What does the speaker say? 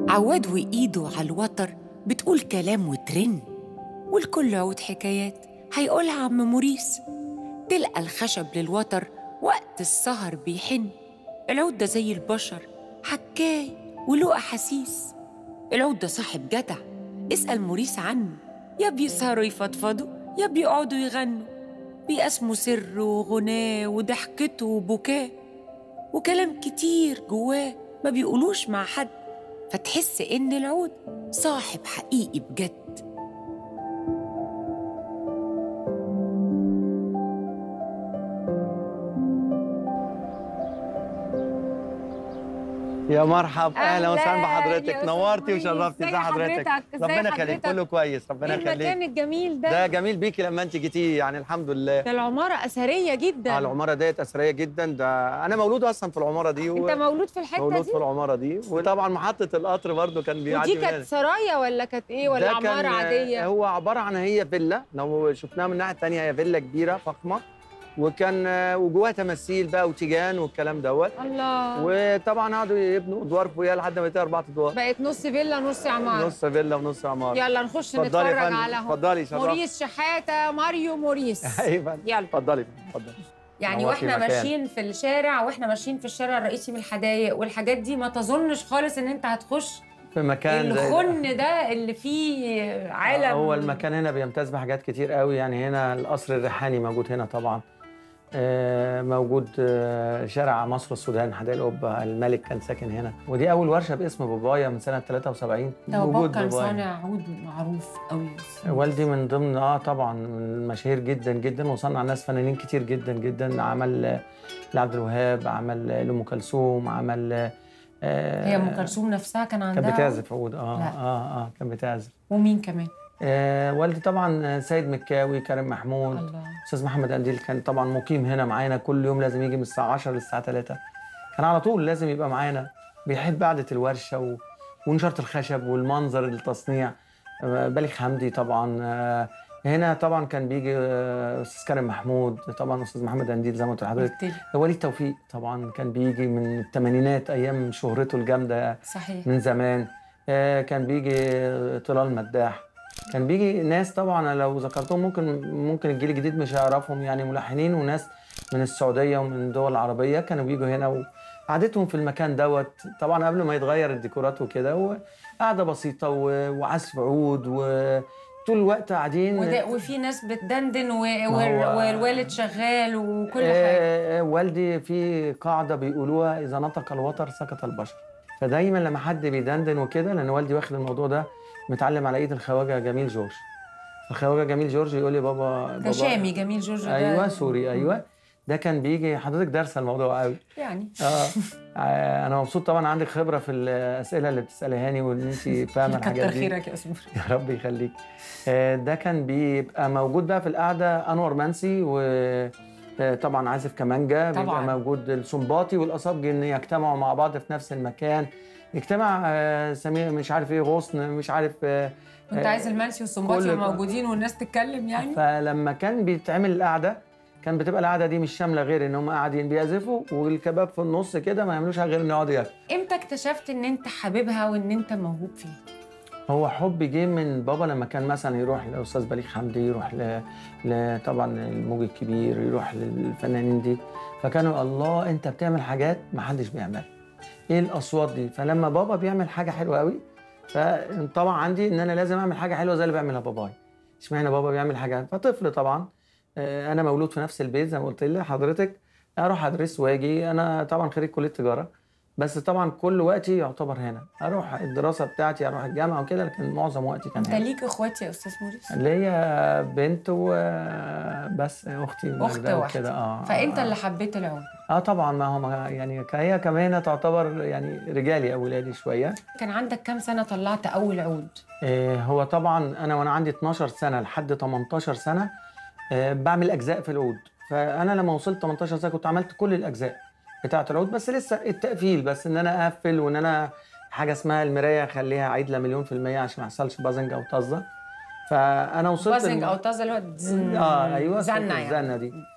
عواد وإيده على الوتر بتقول كلام وترن والكل عود حكايات هيقولها عم موريس تلقى الخشب للوتر وقت السهر بيحن العود ده زي البشر حكاي وله أحاسيس العود ده صاحب جدع اسأل موريس عنه يا بيسهروا يفضفضوا يا بيقعدوا يغنوا بيقسموا سر وغناه وضحكته وبكاه وكلام كتير جواه ما بيقولوش مع حد فتحس إن العود صاحب حقيقي بجد يا مرحب اهلا وسهلا أهلاً بحضرتك يا نورتي أستاذ وشرفتي موريس. ازي إزي حضرتك حضرتك؟ إزي ربنا يخليك حضرتك؟ كله كويس ربنا ايه المكان يخليك الجميل ده ده جميل بيكي لما انت جيتي يعني الحمد لله ده العمارة أثرية جدا اه العماره ديت اثريه جدا ده انا مولود اصلا في العماره دي أنت مولود في الحتة مولود دي في العماره دي وطبعا محطه القطر برضو كان بيعدي ودي منها. كانت سرايا ولا كانت إيه ولا ده عمارة كان- عادية هو عباره عن هي فيلا لو شفناها من الناحيه الثانيه هي فيلا كبيره فخمه وكان وجواها تماثيل بقى وتيجان والكلام دوت الله وطبعا قعدوا يبنوا ادوار فوقيها لحد ما يبقى اربع ادوار بقت نص فيلا نص عمارة نص فيلا ونص عماره يلا نخش اتفضلي يا نتفرج فندم، على هو اتفضلي شرف موريس شحاتة ماريو موريس ايوه يلا اتفضلي اتفضلي يعني نورتي واحنا المكان. ماشيين في الشارع واحنا ماشيين في الشارع الرئيسي من الحدايق والحاجات دي ما تظنش خالص ان انت هتخش في مكان زي ده. الخن ده اللي فيه عالم هو المكان هنا بيمتاز بحاجات كتير قوي يعني هنا القصر الريحاني موجود هنا طبعا آه، موجود آه، شارع مصر السودان حدائق القبه الملك كان ساكن هنا ودي اول ورشه باسم بابايا من سنه 73 ده باباك وجود كان بابايا. صانع عود معروف قوي والدي من ضمن اه طبعا من المشاهير جدا جدا وصنع ناس فنانين كتير جدا جدا عمل آه، لعبد الوهاب عمل آه، لام كلثوم عمل آه، هي ام كلثوم نفسها كان عندها كانت بتعزف عود اه لا. اه اه كانت بتعزف ومين كمان آه والدي طبعا سيد مكاوي كريم محمود الله استاذ محمد قنديل كان طبعا مقيم هنا معانا كل يوم لازم يجي من الساعه 10 للساعه 3 كان على طول لازم يبقى معانا بيحب قعده الورشه و... ونشاره الخشب والمنظر التصنيع آه، بليغ حمدي طبعا آه، هنا طبعا كان بيجي آه، استاذ كريم محمود طبعا استاذ محمد قنديل زي ما قلت لحضرتك قلت لي وليد توفيق طبعا كان بيجي من الثمانينات ايام شهرته الجامده صحيح من زمان آه، كان بيجي طلال مداح كان بيجي ناس طبعا لو ذكرتهم ممكن ممكن الجيل الجديد مش هيعرفهم يعني ملحنين وناس من السعوديه ومن الدول العربيه كانوا بيجوا هنا وقعدتهم في المكان دوت طبعا قبل ما يتغير الديكورات وكده وقعده بسيطه و- وعزف عود وطول الوقت قاعدين وده وفي ناس بتدندن و... ما وال... هو- والوالد شغال وكل حاجه آه، والدي في قاعده بيقولوها اذا نطق الوتر سكت البشر فدايما لما حد بيدندن وكده لان والدي واخد الموضوع ده متعلم على ايد الخواجه جميل جورج الخواجه جميل جورج يقول لي بابا ده بابا شامي جميل جورج ده ايوه سوري ايوه ده كان بيجي حضرتك دارسه الموضوع قوي يعني اه آه، انا مبسوط طبعا عندك خبره في الاسئله اللي بتساليهاني وان انت فاهمه الحاجات كتر دي خيرك يا اسمر يا رب يخليك آه، ده كان بيبقى موجود بقى في القعده انور منسي و آه، طبعا عازف كمانجا بيبقى طبعاً. موجود السنباطي والاصابجي ان يجتمعوا مع بعض في نفس المكان يجتمع آه، سمير مش عارف ايه غصن مش عارف آه، كنت آه، عايز المنسي والسنباطي كل- موجودين والناس تتكلم يعني فلما كان بيتعمل القعده كان بتبقى القعده دي مش شامله غير ان هم قاعدين بيعزفوا والكباب في النص كده ما يعملوش حاجه غير ان يقعدوا ياكلوا امتى اكتشفت ان انت حاببها وان انت موهوب فيها هو حب جه من بابا لما كان مثلا يروح لاستاذ بليغ حمدي يروح ل... ل... طبعا الموج الكبير يروح للفنانين دي فكانوا الله انت بتعمل حاجات ما حدش بيعملها ايه الاصوات دي فلما بابا بيعمل حاجه حلوه قوي فطبعا عندي ان انا لازم اعمل حاجه حلوه زي اللي بيعملها باباي اشمعنى بابا بيعمل حاجه فطفل طبعا آه، انا مولود في نفس البيت زي ما قلت لحضرتك اروح ادرس واجي انا طبعا خريج كليه تجاره بس طبعا كل وقتي يعتبر هنا اروح الدراسه بتاعتي اروح الجامعه وكده لكن معظم وقتي كان انت هنا ليك اخوات يا استاذ موريس اللي هي بنت وبس اختي اخت ماجدة واحده وكده اه فانت آه. اللي حبيت العود اه طبعا ما هو ما- يعني ك- هي كمان تعتبر يعني رجالي او ولادي شويه كان عندك كام سنه طلعت اول عود آه هو طبعا انا وانا عندي 12 سنه لحد 18 سنه آه بعمل اجزاء في العود فانا لما وصلت 18 سنه كنت عملت كل الاجزاء بتاعه العود بس لسه التقفيل بس ان انا اقفل وان انا حاجه اسمها المرايه اخليها عيدله مليون في الميه عشان ما يحصلش بازنج او طزه فانا وصلت بازنج الم- او طازه اللي هو تزن- اه ايوه زنه صوت يعني الزنه دي